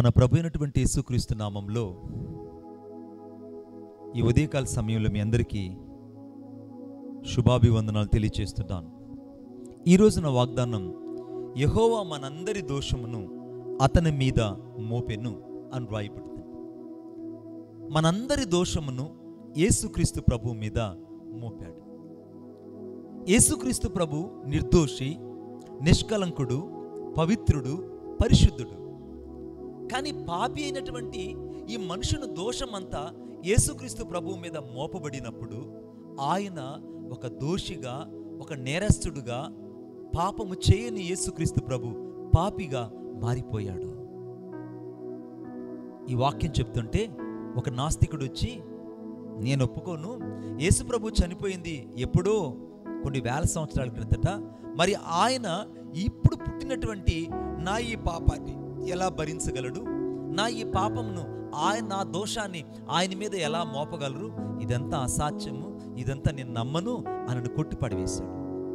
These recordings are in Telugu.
మన ప్రభు అయినటువంటి యేసుక్రీస్తు నామంలో ఈ ఉదయకాల సమయంలో మీ అందరికీ శుభాభివందనాలు తెలియచేస్తున్నాను ఈరోజు నా వాగ్దానం యహోవా మనందరి దోషమును అతని మీద మోపెను అని రాయబడింది మనందరి దోషమును యేసుక్రీస్తు ప్రభు మీద మోపాడు యేసుక్రీస్తు ప్రభు నిర్దోషి నిష్కలంకుడు పవిత్రుడు పరిశుద్ధుడు కానీ పాపి అయినటువంటి ఈ మనుషుని దోషమంతా యేసుక్రీస్తు ప్రభువు మీద మోపబడినప్పుడు ఆయన ఒక దోషిగా ఒక నేరస్తుడుగా పాపము చేయని యేసుక్రీస్తు ప్రభు పాపిగా మారిపోయాడు ఈ వాక్యం చెప్తుంటే ఒక నాస్తికుడు వచ్చి నేను ఒప్పుకోను యేసు ప్రభు చనిపోయింది ఎప్పుడో కొన్ని వేల సంవత్సరాల క్రిందట మరి ఆయన ఇప్పుడు పుట్టినటువంటి నా ఈ పాపాన్ని ఎలా భరించగలడు నా ఈ పాపమును ఆయన నా దోషాన్ని ఆయన మీద ఎలా మోపగలరు ఇదంతా అసాధ్యము ఇదంతా నేను నమ్మను అని కొట్టి పడివేశాడు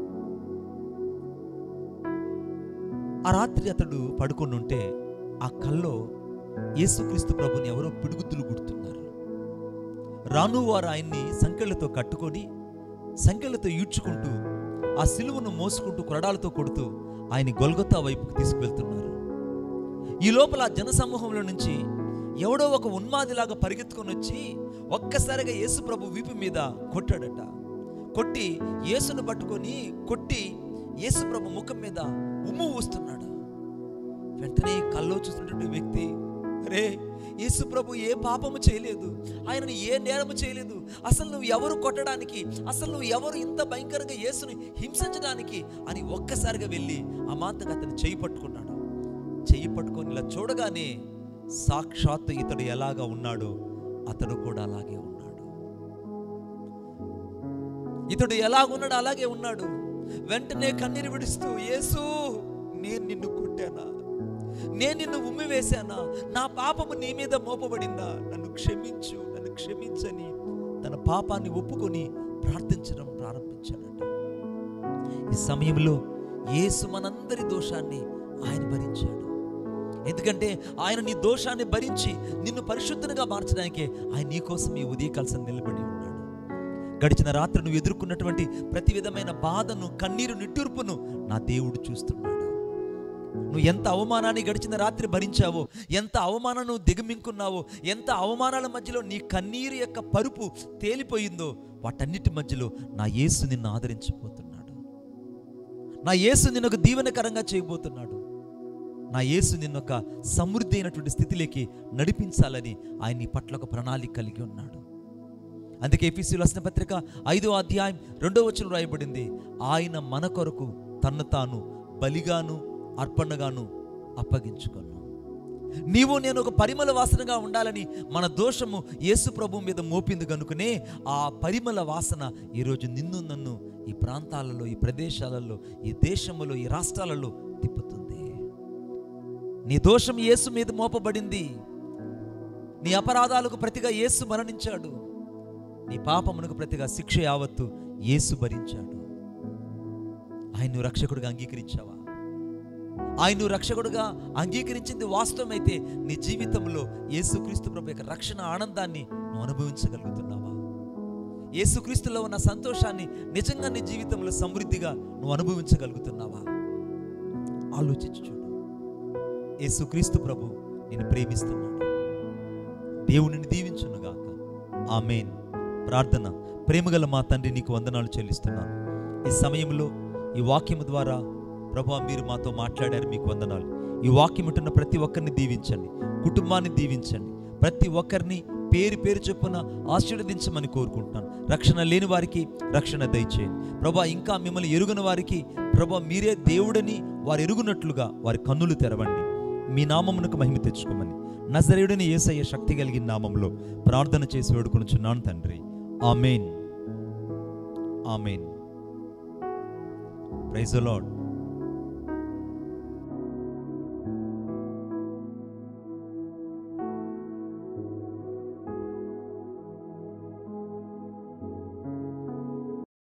ఆ రాత్రి అతడు పడుకొని ఉంటే ఆ కల్లో యేసుక్రీస్తు ప్రభుని ఎవరో పిడుగుద్దులు గుడుతున్నారు రాను వారు ఆయన్ని సంకెళ్లతో కట్టుకొని సంకెళ్లతో ఈడ్చుకుంటూ ఆ సిలువను మోసుకుంటూ కొరడాలతో కొడుతూ ఆయన గొల్గొత్తా వైపుకు తీసుకువెళ్తున్నారు ఈ లోపల ఆ జనసమూహంలో నుంచి ఎవడో ఒక ఉన్మాదిలాగా పరిగెత్తుకొని వచ్చి ఒక్కసారిగా యేసు ప్రభు వీపు మీద కొట్టాడట కొట్టి యేసును పట్టుకొని కొట్టి యేసు ప్రభు ముఖం మీద ఉమ్ము ఊస్తున్నాడు వెంటనే కల్లో చూస్తున్నటువంటి వ్యక్తి అరే యేసు ప్రభు ఏ పాపము చేయలేదు ఆయనను ఏ నేరము చేయలేదు అసలు నువ్వు ఎవరు కొట్టడానికి అసలు నువ్వు ఎవరు ఇంత భయంకరంగా యేసుని హింసించడానికి అని ఒక్కసారిగా వెళ్ళి అమాంతగా అతను చేయి పట్టుకున్నాడు చెయ్యి పట్టుకొని ఇలా చూడగానే సాక్షాత్తు ఇతడు ఎలాగా ఉన్నాడో అతడు కూడా అలాగే ఉన్నాడు ఇతడు ఎలాగున్నాడు అలాగే ఉన్నాడు వెంటనే కన్నీరు విడుస్తూ యేసు నేను నిన్ను కొట్టానా నేను నిన్ను ఉమ్మి వేశానా నా పాపము నీ మీద మోపబడిందా నన్ను క్షమించు నన్ను క్షమించని తన పాపాన్ని ఒప్పుకొని ప్రార్థించడం ప్రారంభించాడట ఈ సమయంలో యేసు మనందరి దోషాన్ని ఆయన భరించాడు ఎందుకంటే ఆయన నీ దోషాన్ని భరించి నిన్ను పరిశుద్ధంగా మార్చడానికే ఆయన నీ కోసం ఈ ఉదయకాల్సిన నిలబడి ఉన్నాడు గడిచిన రాత్రి నువ్వు ఎదుర్కొన్నటువంటి ప్రతి విధమైన బాధను కన్నీరు నిట్టూర్పును నా దేవుడు చూస్తున్నాడు నువ్వు ఎంత అవమానాన్ని గడిచిన రాత్రి భరించావో ఎంత అవమానం నువ్వు దిగమింకున్నావో ఎంత అవమానాల మధ్యలో నీ కన్నీరు యొక్క పరుపు తేలిపోయిందో వాటన్నిటి మధ్యలో నా యేసు నిన్ను ఆదరించబోతున్నాడు నా యేసు నిన్ను ఒక దీవెనకరంగా చేయబోతున్నాడు నా యేసు నిన్ను ఒక సమృద్ధి అయినటువంటి స్థితిలోకి నడిపించాలని ఆయన నీ పట్ల ఒక ప్రణాళిక కలిగి ఉన్నాడు అందుకే ఎఫీసీలు రాసిన పత్రిక ఐదో అధ్యాయం రెండో వచనం రాయబడింది ఆయన మన కొరకు తన్ను తాను బలిగాను అర్పణగాను అప్పగించుకొను నీవు నేను ఒక పరిమళ వాసనగా ఉండాలని మన దోషము యేసు ప్రభు మీద మోపింది కనుకనే ఆ పరిమళ వాసన ఈరోజు నిన్ను నన్ను ఈ ప్రాంతాలలో ఈ ప్రదేశాలలో ఈ దేశములో ఈ రాష్ట్రాలలో తిప్పుతుంది నీ దోషం యేసు మీద మోపబడింది నీ అపరాధాలకు ప్రతిగా యేసు మరణించాడు నీ పాపమునకు ప్రతిగా శిక్ష యావత్తు యేసు భరించాడు ఆయన రక్షకుడిగా అంగీకరించావా ఆయన రక్షకుడుగా అంగీకరించింది వాస్తవమైతే నీ జీవితంలో యేసుక్రీస్తు ప్రభు యొక్క రక్షణ ఆనందాన్ని నువ్వు అనుభవించగలుగుతున్నావా యేసుక్రీస్తులో ఉన్న సంతోషాన్ని నిజంగా నీ జీవితంలో సమృద్ధిగా నువ్వు అనుభవించగలుగుతున్నావా ఆలోచించు చూడు యేసుక్రీస్తు ప్రభు నేను ప్రేమిస్తున్నాడు దేవునిని దీవించునుగాక ఆమెన్ ప్రార్థన ప్రేమగల మా తండ్రి నీకు వందనాలు చెల్లిస్తున్నాను ఈ సమయంలో ఈ వాక్యము ద్వారా ప్రభా మీరు మాతో మాట్లాడారు మీకు వందనాలు ఈ వాక్యం ఉంటున్న ప్రతి ఒక్కరిని దీవించండి కుటుంబాన్ని దీవించండి ప్రతి ఒక్కరిని పేరు పేరు చొప్పున ఆశీర్వదించమని కోరుకుంటున్నాను రక్షణ లేని వారికి రక్షణ దయచేయండి ప్రభా ఇంకా మిమ్మల్ని ఎరుగని వారికి ప్రభా మీరే దేవుడని వారు ఎరుగునట్లుగా వారి కన్నులు తెరవండి మీ నామమునకు మహిమ తెచ్చుకోమని నజరేయుడిని ఏసయ్య శక్తి కలిగిన నామంలో ప్రార్థన చేసి వేడుకొనుచున్నాను తండ్రి ఆమెన్ ఆమెన్ ప్రైజ్ లార్డ్